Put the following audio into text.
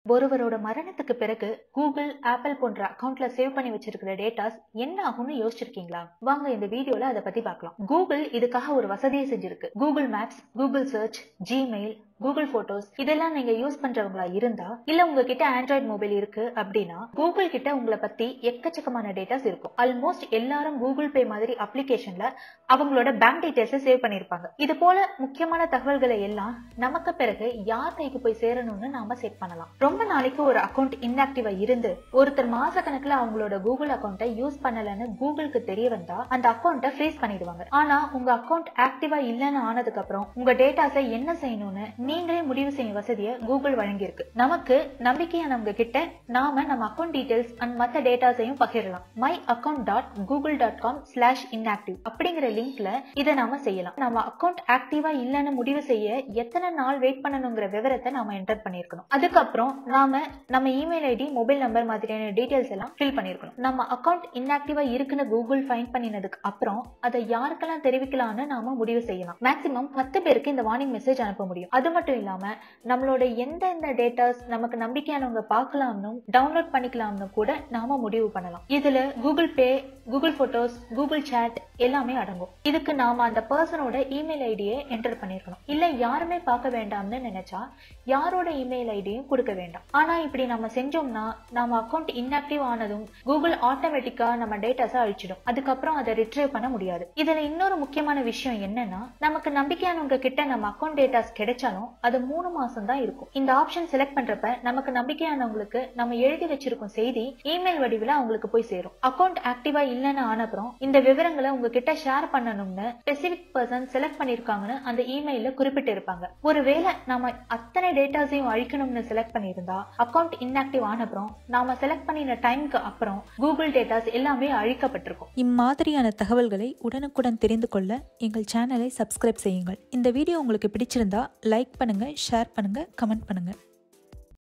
ஒருவரோட மரணத்துக்கு பிறகு Google apple போன்ற அக்கவுண்ட்ல சேவ் பண்ணி வச்சிருக்கிற டேட்டாஸ் என்ன ஆகும்னு யோசிச்சிருக்கீங்களா வாங்க இந்த வீடியோல அதை பத்தி பார்க்கலாம் கூகுள் இதுக்காக ஒரு வசதியை செஞ்சிருக்கு Google Maps Google Search Gmail Google Photos இதெல்லாம் நீங்க யூஸ் பண்றவங்களா இருந்தா இல்ல உங்ககிட்ட ஆண்ட்ராய்டு மொபைல் இருக்கு அப்படின்னா கூகுள் கிட்ட உங்களை பத்தி எக்கச்சக்கமான டேட்டாஸ் இருக்கும் ஆல்மோஸ்ட் எல்லாரும் கூகுள் பே மாதிரி அப்ளிகேஷன்ல அவங்களோட பேங்க் டீடைல்ஸை சேவ் பண்ணிருப்பாங்க இது போல முக்கியமான தகவல்களை எல்லாம் நமக்கு பிறகு யார் கைக்கு போய் சேரணும்னு நாம செட் பண்ணலாம் ரொம்ப நாளைக்கு ஒரு அக்கௌண்ட் இன்ஆக்டிவா இருந்து ஒருத்தர் மாச கணக்குல அவங்களோட கூகுள் அக்கௌண்ட்டை யூஸ் பண்ணலன்னு கூகுளுக்கு தெரிய வந்தா அந்த அக்கௌண்ட்டை ஃப்ரீஸ் பண்ணிடுவாங்க ஆனா உங்க அக்கௌண்ட் ஆக்டிவா இல்லைன்னு ஆனதுக்கு அப்புறம் உங்க டேட்டாஸை என்ன செய்யணும்னு நீங்களே முடிவு செய்யும் வசதியை கூகுள் வழங்கியிருக்கு நமக்கு நம்பிக்கையானவங்க கிட்ட நாம நம்ம அக்கௌண்ட் டீடைல்ஸ் அண்ட் மத்த டேட்டாஸையும் பகிரலாம் my account dot Google dot com slash inactive அப்படிங்கிற லிங்க்ல இதை நாம செய்யலாம் நம்ம அக்கௌண்ட் ஆக்டிவா இல்லைன்னு முடிவு செய்ய எத்தனை நாள் வெயிட் பண்ணணுங்கிற விவரத்தை நாம என்டர் பண்ணிருக்கணும் அதுக்கப்புறம் நாம நம்ம இமெயில் ஐடி மொபைல் நம்பர் மாதிரியான டீடைல்ஸ் எல்லாம் ஃபில் பண்ணிருக்கணும் நம்ம அக்கௌண்ட் இன்ஆக்டிவா இருக்குன்னு கூகுள் ஃபைன் பண்ணினதுக்கு அப்புறம் அதை யாருக்கெல்லாம் தெரிவிக்கலாம்னு நாம முடிவு செய்யலாம் மேக்சிமம் பத்து பேருக்கு இந்த வார்னிங் மெசேஜ் அனுப்ப முடியும் அது மட்டும் இல்லாம நம்மளோட எந்தெந்த டேட்டாஸ் நமக்கு நம்பிக்கையானவங்க பார்க்கலாம்னு டவுன்லோட் பண்ணிக்கலாம்னு கூட நாம முடிவு பண்ணலாம் இதுல Google Pay Google Photos Google Chat எல்லாமே அடங்கும் இதுக்கு நாம அந்த பர்சனோட இமெயில் ஐடியை என்டர் பண்ணிருக்கணும் இல்ல யாருமே பார்க்க வேண்டாம்னு நினைச்சா யாரோட இமெயில் ஐடியும் கொடுக்க வேண்டாம் ஆனா இப்படி நம்ம செஞ்சோம்னா நம்ம அக்கௌண்ட் இன்ஆக்டிவ் ஆனதும் கூகுள் ஆட்டோமேட்டிக்கா நம்ம டேட்டாஸை அழிச்சிடும் அதுக்கப்புறம் அதை ரிட்ரைவ் பண்ண முடியாது இதுல இன்னொரு முக்கியமான விஷயம் என்னன்னா நமக்கு நம்பிக்கையானவங்க கிட்ட நம்ம அக்கௌண்ட் டேட்டாஸ் கிடைச்சாலும் அது மூணு மாசம் தான் இருக்கும் இந்த ஆப்ஷன் செலக்ட் பண்றப்ப நமக்கு நம்பிக்கையானவங்களுக்கு நம்ம எழுதி வச்சிருக்கும் செய்தி இமெயில் வடிவில் அவங்களுக்கு போய் சேரும் அக்கௌண்ட் ஆக்டிவா இல்லைன்னு ஆனப்புறம் இந்த விவரங்களை உங்ககிட்ட ஷேர் பண்ணணும்னு ஸ்பெசிபிக் பர்சன் செலக்ட் பண்ணிருக்காங்கன்னு அந்த இமெயில குறிப்பிட்டு இருப்பாங்க ஒருவேளை நாம அத்தனை டேட்டாஸையும் அழிக்கணும்னு செலக்ட் பண்ணியிருந்தா அக்கௌண்ட் இன்ஆக்டிவ் ஆனப்புறம் நாம செலக்ட் பண்ணின டைம்க்கு அப்புறம் கூகுள் டேட்டாஸ் எல்லாமே அழிக்கப்பட்டிருக்கும் இம்மாதிரியான தகவல்களை உடனுக்குடன் தெரிந்து கொள்ள எங்கள் சேனலை சப்ஸ்கிரைப் செய்யுங்கள் இந்த வீடியோ உங்களுக்கு பிடிச்சிருந்தா லைக் பண்ணுங்க ஷேர் பண்ணுங்க கமெண்ட் பண்ணுங்க